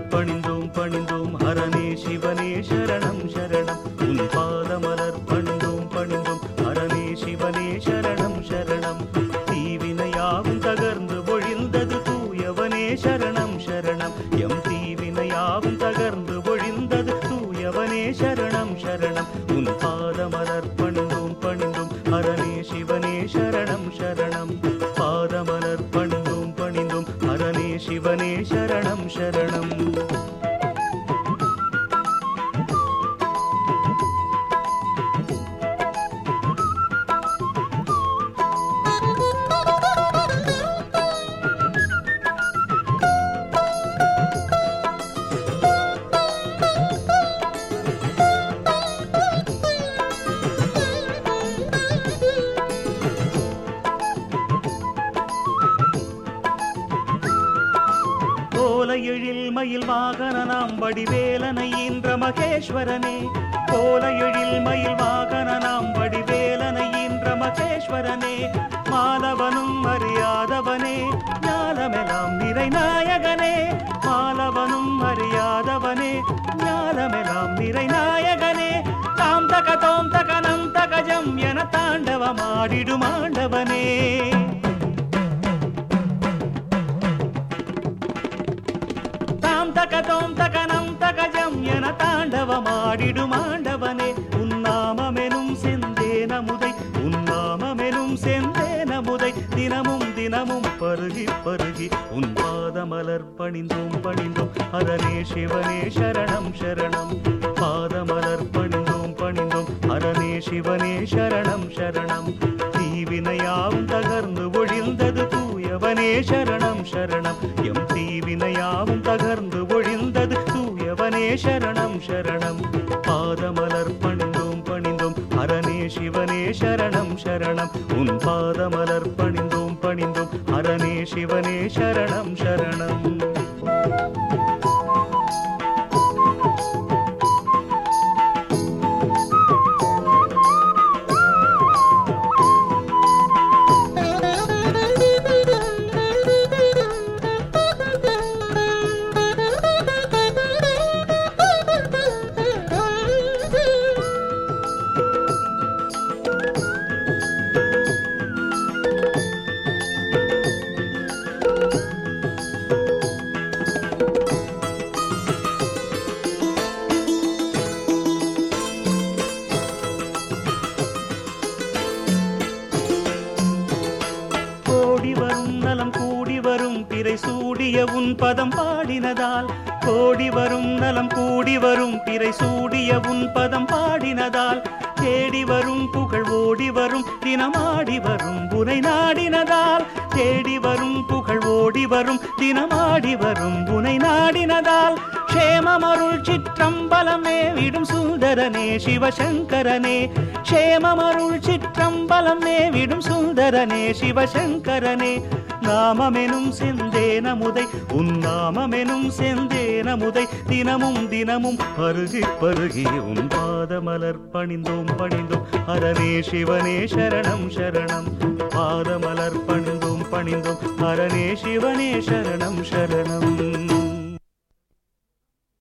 பணிந்தோம் பணிந்தோம் ஹரனே சிவனே சரணம் சரணம் உன் பாதமலர் பணிந்தோம் பணிந்தோம் ஹரனே சிவனே சரணம் சரணம் தீவினையாவும் தகர்ந்து ஒழிந்தது தூயவனே சரணம் சரணம் எம் தீவினையாவும் தகர்ந்து ஒழிந்தது தூயவனே சரணம் சரணம் உன் பாதமலர் பணிந்தோம் பணிந்தோம் ஹரனே சிவனே சரணம் சரணம் பாதமலர் பணிந்தோம் பணிந்தோம் ஹரனே சிவனே சரணம் சரணம் கோல எழில் மயில் வாகன நாம் வடிவேலனை ஈன்ற மகேஸ்வரனே கோல எழில் மயில் வாகன நாம் வடிவேலனை ஈன்ற மகேஸ்வரனே மாலவனும் அறியாதவனே ஞானமெல்லாம் நிறை நாயகனே மாலவனும் அறியாதவனே ஞானமெல்லாம் நிறை நாயகனே தாம் தக தோம் தகனம் தகஜம் என தாண்டவமாடிடும் ஆண்டவனே தாம் தக தோம் தகனம் தகஜம் என தாண்டவமாடிடும் ஆண்டவனே உன்னாமமெனும் செந்தேன முதை உன்னாமமெனும் செந்தேன முதை தினமும் தினமும் பருகி பருகி உன் பாதமலர் பணிந்தோம் பணிந்தோம் அரனே சிவனே சரணம் சரணம் பாதமலர் பணிந்தோம் பணிந்தோம் அரனே சிவனே சரணம் சரணம் தீவினையாவும் தகர்ந்து ஒழிந்தது தூயவனே சரணம் சரணம் எம் தீவினையாவும் தகர்ந்து ஒழிந்தது தூயவனே சரணம் சரணம் பாதமலர் பணிந்தோம் பணிந்தோம் அரனே சிவனே சரணம் சரணம் உன் பாதமலர் பணிந்தோம் பணிந்தோம் அரனே சிவனே சரணம் சரணம் கோடி வரும் நலம் கூடி வரும் பிறை சூடிய உன் பதம் பாடினதால் கோடி வரும் நலம் கூடி வரும் பிறை சூடிய உன் பதம் பாடினதால் தேடி வரும் புகழ் ஓடி வரும் தினமாடி வரும் புனை நாடினதால் தேடி வரும் புகழ் ஓடி வரும் தினமாடி வரும் புனை நாடினதால் க்ஷேமமருள் சிற்றம்பலமே விடும் சுந்தரனே சிவசங்கரனே க்ஷேமமருள் சிற்றம்பலமே விடும் சுந்தரனே சிவசங்கரனே நாமமெனும் செந்தேன முதை உன் நாமமெனும் செந்தேன முதை தினமும் தினமும் பருகி பருகி உன் பாதமலர் பணிந்தோம் பணிந்தோம் அரனே சிவனே சரணம் சரணம் பாதமலர் பணிந்தோம் பணிந்தோம் அரனே சிவனே சரணம் சரணம்